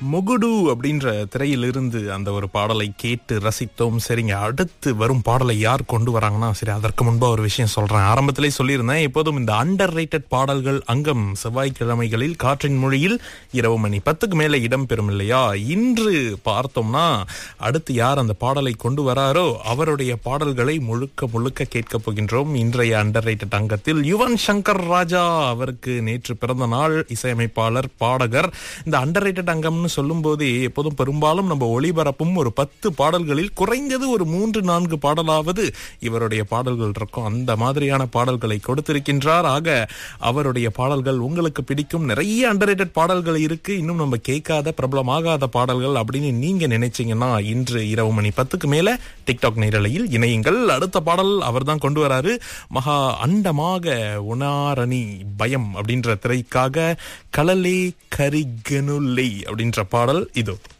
முகுடு அப்படின்ற திரையிலிருந்து அந்த ஒரு பாடலை கேட்டு ரசித்தோம் சரிங்க அடுத்து வரும் பாடலை யார் கொண்டு வராங்கன்னா சரி அதற்கு முன்பா ஒரு விஷயம் சொல்றேன் ஆரம்பத்திலே சொல்லியிருந்தேன் எப்போதும் இந்த அண்டர் ரேட்டட் பாடல்கள் அங்கம் செவ்வாய்க்கிழமைகளில் காற்றின் மொழியில் இரவு மணி பத்துக்கு மேல இடம்பெறும் இல்லையா இன்று பார்த்தோம்னா அடுத்து யார் அந்த பாடலை கொண்டு வராரோ அவருடைய பாடல்களை முழுக்க முழுக்க கேட்க போகின்றோம் இன்றைய அண்டர் ரேட்டட் அங்கத்தில் யுவன் சங்கர் ராஜா அவருக்கு நேற்று பிறந்த நாள் இசையமைப்பாளர் பாடகர் இந்த அண்டர் ரேட்டட் அங்கம்னு சொல்லும் போதே எப்போதும் பெரும்பாலும் நம்ம ஒளிபரப்பும் ஒரு பத்து பாடல்களில் குறைந்தது ஒரு மூன்று நான்கு பாடலாவது இவருடைய பாடல்கள் இருக்கும் அந்த மாதிரியான பாடல்களை கொடுத்திருக்கின்றார் ஆக அவருடைய பாடல்கள் உங்களுக்கு பிடிக்கும் நிறைய அண்டர் பாடல்கள் இருக்கு இன்னும் நம்ம கேட்காத பிரபலமாகாத பாடல்கள் அப்படின்னு நீங்க நினைச்சீங்கன்னா இன்று இரவு மணி பத்துக்கு மேல டிக்டாக் நேரலையில் இணையுங்கள் அடுத்த பாடல் அவர் தான் கொண்டு வராரு மகா அண்டமாக உணாரணி பயம் அப்படின்ற திரைக்காக கலலே கரிகனுலை அப்படின்ற பாடல் இதோ